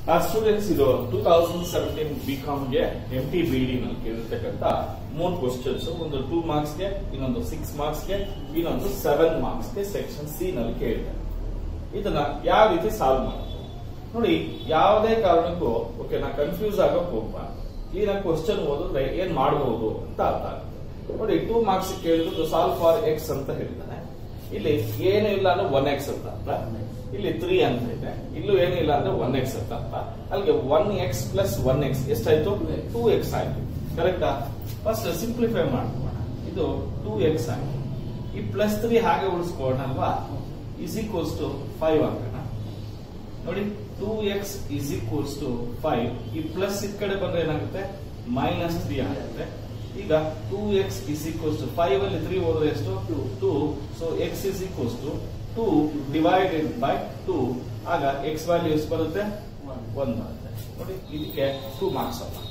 ಆ ಸ್ಟೂಡೆಂಟ್ಸ್ ಇದು two thousand seventeen B ಕಾಮ್ಗೆ ಎಂ ಟಿ ಬಿ ಡಿ ನಲ್ಲಿ ಕೇಳಿರ್ತಕ್ಕಂಥ ಮೂರು ಕ್ವಶನ್ಸ್ ಒಂದು ಟೂ ಮಾರ್ಕ್ಸ್ಗೆ ಇನ್ನೊಂದು ಸಿಕ್ಸ್ ಮಾರ್ಕ್ಸ್ಗೆ ಇನ್ನೊಂದು ಸೆವೆನ್ ಮಾರ್ಕ್ಸ್ಗೆ ಸೆಕ್ಷನ್ ಸಿ ನಲ್ಲಿ ಕೇಳಿದೆ ಇದನ್ನ ಯಾವ ರೀತಿ ಸಾಲ್ವ್ ಮಾಡೋದು ನೋಡಿ ಯಾವುದೇ ಕಾರಣಕ್ಕೂ ಓಕೆ ನಾ ಕನ್ಫ್ಯೂಸ್ ಆಗಕ್ ಹೋಗ್ಬಾರ್ದು ಕ್ಲೀನ್ ಆಗಿ ಕ್ವಶನ್ ಓದಿದ್ರೆ ಏನ್ ಮಾಡಬಹುದು ಅಂತ ಅರ್ಥ ಆಗುತ್ತೆ ನೋಡಿ ಟೂ ಮಾರ್ಕ್ಸ್ ಕೇಳಿದ್ರು ಸಾಲ್ವ್ ಫಾರ್ ಎಕ್ಸ್ ಅಂತ ಹೇಳ್ತಾನೆ ಇಲ್ಲಿ ಏನು ಇಲ್ಲ ಅಂದ್ರೆ ಒನ್ ಎಕ್ಸ್ ಅಂತ ಅರ್ಥ ಇಲ್ಲಿ ತ್ರೀ ಅಂತ ಇದೆ ಇಲ್ಲೂ ಏನಿಲ್ಲ ಅಂದ್ರೆ ಒನ್ ಎಕ್ಸ್ ಅಂತ ಅರ್ಥ ಅಲ್ಲಿಗೆ one x plus one x ಎಷ್ಟಾಯ್ತು ಟೂ ಎಕ್ಸ್ ಆಯ್ತು ಕರೆಕ್ಟಾ ಫಸ್ಟ್ ಸಿಂಪ್ಲಿಫೈ ಮಾಡ್ಕೋಣ ಇದು ಟೂ ಎಕ್ಸ್ ಆಯ್ತು ಈ ಪ್ಲಸ್ ತ್ರೀ ಹಾಗೆ ಉಳಿಸ್ಕೋಣ ಅಲ್ವಾ ಇಸ್ ಈಕ್ವಲ್ಸ್ ಟು ಫೈವ್ ಹಾಕೋಣ ನೋಡಿ two x is equals to five ಈ ಪ್ಲಸ್ ಈ ಕಡೆ ಬಂದ್ರೆ ಏನಾಗುತ್ತೆ ಮೈನಸ್ ತ್ರೀ ಆಗುತ್ತೆ ಈಗ two x is equals to five ಅಲ್ಲಿ ತ್ರೀ ಹೋದ್ರೆ ಎಷ್ಟು two so x is equals to two divided by two ಆಗ ಎಕ್ಸ್ ವ್ಯಾಲ್ಯೂ ಎಷ್ಟು ಬರುತ್ತೆ ಒನ್ ಬರುತ್ತೆ ನೋಡಿ ಇದಕ್ಕೆ ಟೂ ಮಾರ್ಕ್ಸ್ ಅಲ್ಲ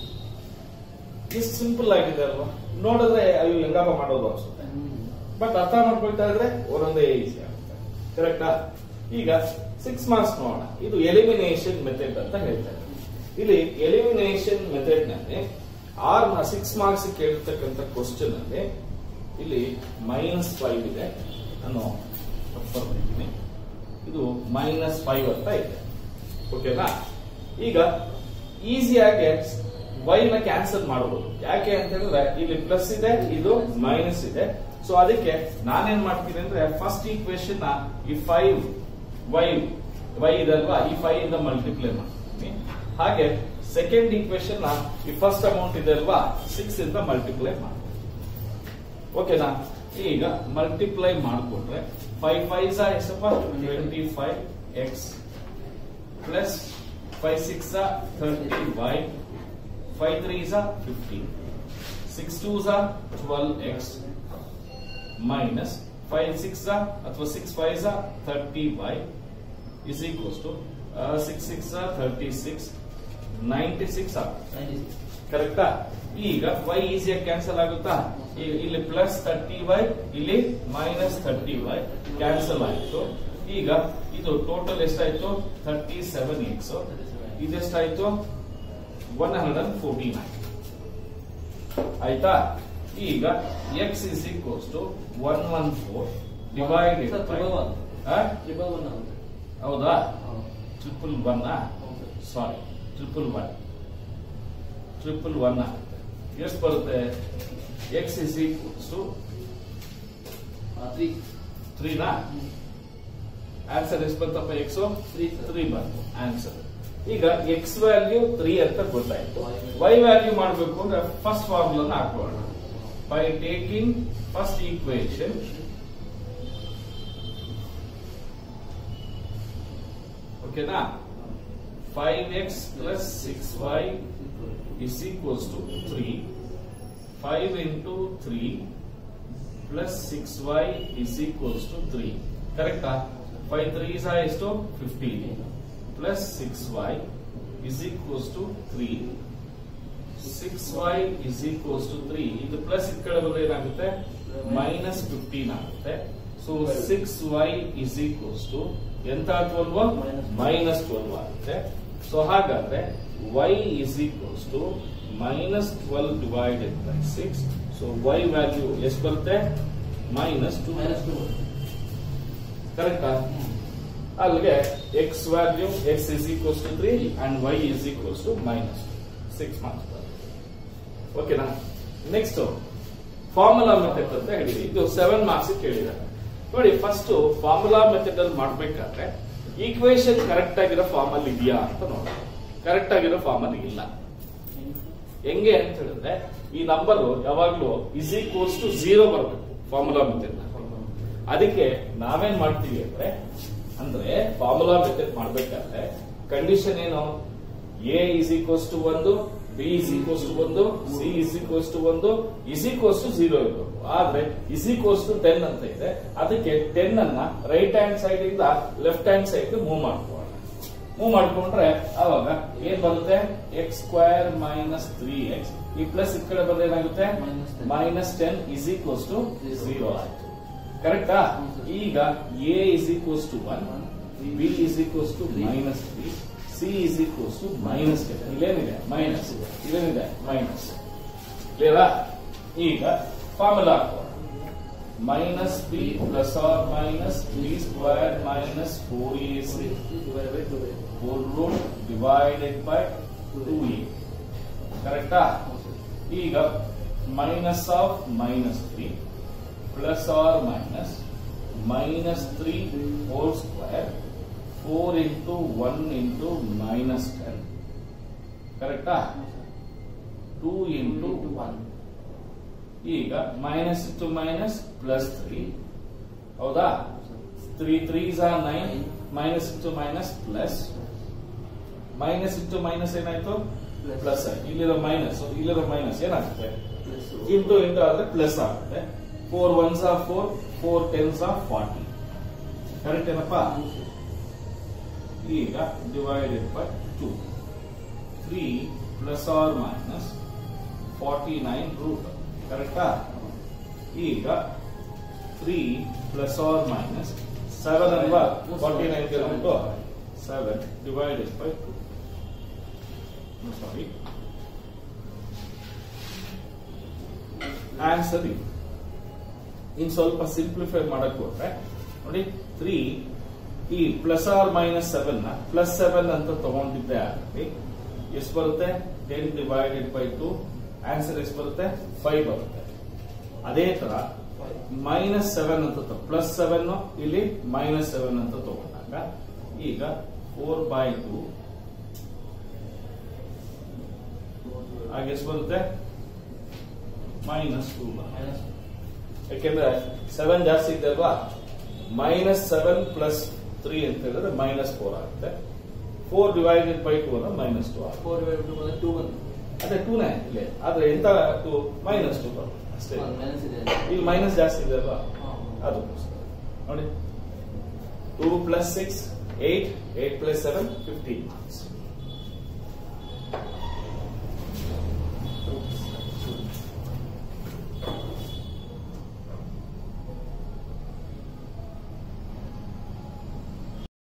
ಇಷ್ಟು ಸಿಂಪಲ್ ಆಗಿದೆ ಅಲ್ವಾ ನೋಡಿದ್ರೆ ಅಯ್ಯೋ ಹೆಂಗಪ್ಪ ಮಾಡೋದು ಅನ್ಸುತ್ತೆ ಬಟ್ ಅರ್ಥ ಮಾಡ್ಕೊಳ್ತಾ ಇದ್ರೆ ಒಂದೊಂದೇ ಈಸಿ ಆಗುತ್ತೆ ಕರೆಕ್ಟಾ ಈಗ ಸಿಕ್ಸ್ ಮಾರ್ಕ್ಸ್ ನೋಡೋಣ ಇದು ಎಲಿಮಿನೇಷನ್ ಮೆಥಡ್ ಅಂತ ಹೇಳ್ತಾರೆ ಇಲ್ಲಿ ಎಲಿಮಿನೇಷನ್ ಮೆಥಡ್ ನಲ್ಲಿ ಆರ್ ಸಿಕ್ಸ್ ಮಾರ್ಕ್ಸ್ ಕೇಳಿರ್ತಕ್ಕಂಥ ಕ್ವಶನ್ ಅಲ್ಲಿ ಇಲ್ಲಿ ಮೈನಸ್ ಫೈವ್ ಇದೆ ನಾನು ಬರ್ತಿದ್ದೀನಿ ಇದು ಮೈನಸ್ ಫೈವ್ ಅಂತ ಇದೆ ಓಕೆನಾ ಈಗ ಈಸಿಯಾಗಿ ವೈ ನ ಕ್ಯಾನ್ಸಲ್ ಮಾಡಬಹುದು ಯಾಕೆ ಅಂತ ಹೇಳಿದ್ರೆ ಇಲ್ಲಿ ಪ್ಲಸ್ ಇದೆ ಇದು ಮೈನಸ್ ಇದೆ ಸೊ ಅದಕ್ಕೆ ನಾನೇನ್ ಮಾಡ್ತೀನಿ ಅಂದ್ರೆ ಫಸ್ಟ್ ಈಕ್ವೇಶನ್ ನ ಈ ಫೈವ್ ವೈ ವೈ ಇದೆ ಅಲ್ವಾ ಈ ಫೈವ್ ಇಂದ ಮಲ್ಟಿಪ್ಲೈ ಮಾಡ್ತೀನಿ ಹಾಗೆ ಸೆಕೆಂಡ್ ಈಕ್ವೇಶನ್ ನ ಈ ಫಸ್ಟ್ ಅಮೌಂಟ್ ಇದೆ ಅಲ್ವಾ ಸಿಕ್ಸ್ ಇಂದ ಮಲ್ಟಿಪ್ಲೈ ಮಾಡ್ತೀನಿ ಓಕೆನಾ ಈಗ ಮಲ್ಟಿಪ್ಲೈ ಮಾಡಿಕೊಂಡ್ರೆ ಫೈವ್ ಫೈವ್ ಎಷ್ಟಪ್ಪ twenty five x plus five six thirty y five three fifteen six two twelve x minus five six ಅಥವಾ six five thirty y is equals to six six thirty six ninety six ಕರೆಕ್ಟಾ ಈಗ y ಈಸಿಯಾಗಿ cancel ಆಗುತ್ತಾ ಈ- ಇಲ್ಲಿ plus thirty y ಇಲ್ಲಿ minus thirty y cancel ಆಯ್ತು ಈಗ ಇದು ಟೋಟಲ್ ಎಷ್ಟಾಯ್ತು ಥರ್ಟಿ ಸೆವೆನ್ ಎಕ್ಸ್ ಇದೆಷ್ಟಾಯ್ತು ಒನ್ ಹಂಡ್ರೆಡ್ ಅಂಡ್ ಫೋರ್ಟೀನ್ ಆಯ್ತು ಆಯ್ತಾ ಈಗ x is equals to one one four divided ಹೌದಾ triple one sorry triple one triple one ಆಗುತ್ತೆ ಎಷ್ಟು ಬರುತ್ತೆ ಎಕ್ಸ್ ಇಸ್ ಈಕ್ವಲ್ಸ್ ಟು ತ್ರೀನಾ ಆನ್ಸರ್ ಎಷ್ಟು ಬಂತಪ್ಪ ಎಕ್ಸ್ ತ್ರೀ ಬಂತು ಆನ್ಸರ್ ಈಗ ಎಕ್ಸ್ ವ್ಯಾಲ್ಯೂ ತ್ರೀ ಅಂತ ಗೊತ್ತಾಯ್ತು ವೈ ವ್ಯಾಲ್ಯೂ ಮಾಡಬೇಕು ಅಂದ್ರೆ ಫಸ್ಟ್ ಫಾರ್ಮುಲಾ ಹಾಕೋಣ ಬೈ ಟೇಕಿಂಗ್ ಫಸ್ಟ್ ಈಕ್ವೇಶನ್ ಓಕೆನಾ five x plus six y is equals to three five into three plus six y is equals to three ಕರೆಕ್ಟಾ five three ಸಹ ಎಷ್ಟು fifteen plus six y is equals to three six y is equals to three ಇದು plus ಈ ಕಡೆ ಬಂದ್ರೆ ಏನಾಗುತ್ತೆ minus fifteen ಆಗುತ್ತೆ so six y is equals to ಎಂತ ಟ್ವೆಲ್ವ್ ಮೈನಸ್ ಟ್ವೆಲ್ವ್ ಆಗುತ್ತೆ ಸೊ ಹಾಗಾದ್ರೆ y is equals to minus twelve divided by six so y value ಎಷ್ಟು ಬರುತ್ತೆ ಮೈನಸ್ ಟು ಕರೆಕ್ಟಾ ಅಲ್ಲಿಗೆ x value x is equals to three and y is equals to minus six marks ಓಕೆನಾ next formula method ಅಂತ ಹೇಳಿದ್ವಿ ಇದು seven marks ಕೇಳಿದ್ದಾರೆ ನೋಡಿ ಫಸ್ಟ್ ಫಾರ್ಮುಲಾ ಮೆಥಡ್ ಅಲ್ಲಿ ಮಾಡ್ಬೇಕಾದ್ರೆ ಈಕ್ವೇಶನ್ ಕರೆಕ್ಟ್ ಆಗಿರೋ ಫಾರ್ಮ್ ಅಲ್ಲಿ ಇದೆಯಾ ಅಂತ ನೋಡಿ ಕರೆಕ್ಟ್ ಆಗಿರೋ ಫಾರ್ಮ್ ಅಲ್ಲಿ ಇಲ್ಲ ಹೆಂಗೆ ಅಂತ ಹೇಳಿದ್ರೆ ಈ ನಂಬರ್ ಯಾವಾಗ್ಲೂ ಇಸ್ ಈಕ್ವಲ್ಸ್ ಟು ಝೀರೋ ಬರಬೇಕು ಫಾರ್ಮುಲಾ ಮೆಥಡ್ ಅದಕ್ಕೆ ನಾವೇನ್ ಮಾಡ್ತೀವಿ ಅಂದ್ರೆ ಅಂದ್ರೆ ಫಾರ್ಮುಲಾ ಮೆಥಡ್ ಮಾಡ್ಬೇಕಾದ್ರೆ ಕಂಡೀಷನ್ ಏನು ಎ ಇಸ್ ಈಕ್ವಲ್ಸ್ ಟು ಒಂದು ಬಿ ಇಸ್ ಈಕ್ವಲ್ಸ್ ಟು ಒಂದು ಸಿ ಇಸ್ ಈಕ್ವಲ್ಸ್ ಟು ಒಂದು ಇಸ್ ಈಕ್ವಲ್ಸ್ ಟು ಝೀರೋ ಇರಬೇಕು ಆದ್ರೆ ಇಸ್ ಈಕ್ವಲ್ಸ್ ಟು ಟೆನ್ ಅಂತ ಇದೆ ಅದಕ್ಕೆ ಟೆನ್ ಅನ್ನ ರೈಟ್ ಹ್ಯಾಂಡ್ ಸೈಡ್ ಇಂದ ಲೆಫ್ಟ್ ಹ್ಯಾಂಡ್ ಸೈಡ್ ಮೂವ್ ಮಾಡ್ಕೊಳ್ಳೋಣ ಮೂವ್ ಮಾಡ್ಕೊಂಡ್ರೆ ಅವಾಗ ಏನ್ ಬರುತ್ತೆ x square minus three x ಈ ಪ್ಲಸ್ ಈ ಕಡೆ ಬಂದ್ರೆ ಏನಾಗುತ್ತೆ Minus 10. Minus ten is equals to Zero. Zero ಆಯ್ತು ಕರೆಕ್ಟಾ ಹ್ಮ್, sir. ಈಗ A is equals to one B is equals to Three. Minus three C is equals to minus ಇಲ್ಲೇನಿದೆ minus ಇಲ್ಲೇನಿದೆ ಮೈನಸ್ ಕ್ಲಿಯರಾ ಈಗ ಫಾರ್ಮುಲಾ ಹಾಕೋಣ minus B plus or minus B square minus four A C four root divided by two A ಕರೆಕ್ಟಾ ಈಗ minus of minus three plus or minus minus three four square four into one into minus ten ಕರೆಕ್ಟಾ two into one ಈಗ minus into minus plus three ಹೌದಾ three threes are nine minus into minus plus minus into minus ಏನಾಯ್ತು plus ಇಲ್ಲಿರೋ minus ಇಲ್ಲಿರೋ minus ಏನಾಗುತ್ತೆ into into ಆದ್ರೆ plus ಆಗುತ್ತೆ four once of four four tens of forty correct ಏನಪ್ಪಾ ಈಗ divided by two three plus or minus forty nine root ಕರೆಕ್ಟಾ ಈಗ three plus or minus seven ಅಲ್ವಾ forty nine root seven divided by two sorry answer ಇದು ಇನ್ ಸ್ವಲ್ಪ simplify ಮಾಡಕ್ ಹೋದ್ರೆ ನೋಡಿ ತ್ರೀ ಈ ಪ್ಲಸ್ ಆರ್ ಮೈನಸ್ ಸೆವೆನ್ ನ ಪ್ಲಸ್ ಸೆವೆನ್ ಅಂತ ತಗೊಂಡಿದ್ದೆ ಆಗಲಿ ಎಷ್ಟು ಬರುತ್ತೆ ten divided by two answer ಎಷ್ಟು ಬರುತ್ತೆ ಫೈವ್ ಬರುತ್ತೆ ಅದೇ ತರ ಮೈನಸ್ ಸೆವೆನ್ ಅಂತ ಪ್ಲಸ್ ಸೆವೆನ್ ಇಲ್ಲಿ ಮೈನಸ್ ಸೆವೆನ್ ಅಂತ ತಗೊಂಡಾಗ ಈಗ ಫೋರ್ ಬೈ ಟು ಆಗ ಎಷ್ಟು ಬರುತ್ತೆ ಮೈನಸ್ ಟೂ ಯಾಕೆಂದ್ರೆ ಸೆವೆನ್ ಜಾಸ್ತಿ ಇದೆ ಅಲ್ವಾ ಮೈನಸ್ ಸೆವೆನ್ ಪ್ಲಸ್ ತ್ರೀ ಅಂತ ಹೇಳಿದ್ರೆ ಮೈನಸ್ ಫೋರ್ ಆಗುತ್ತೆ ಫೋರ್ ಡಿವೈಡೆಡ್ ಬೈ ಟೂ ಅಂದ್ರೆ ಮೈನಸ್ ಟೂ ಆಗುತ್ತೆ ಫೋರ್ ಟೂ ಬಂದ್ರೆ ಟೂ ಬಂದು ಅದೇ ಟೂನೇ ಇಲ್ಲಿ ಆದ್ರೆ ಎಂತ ಟೂ ಮೈನಸ್ ಟೂ ಬರುತ್ತೆ ಅಷ್ಟೇ ಮೈನಸ್ ಇದೆ ಇಲ್ಲಿ ಮೈನಸ್ ಜಾಸ್ತಿ ಇದೆ ಅಲ್ವಾ ಹಾ. ಅದು ನೋಡಿ two plus six eight eight plus seven fifteen marks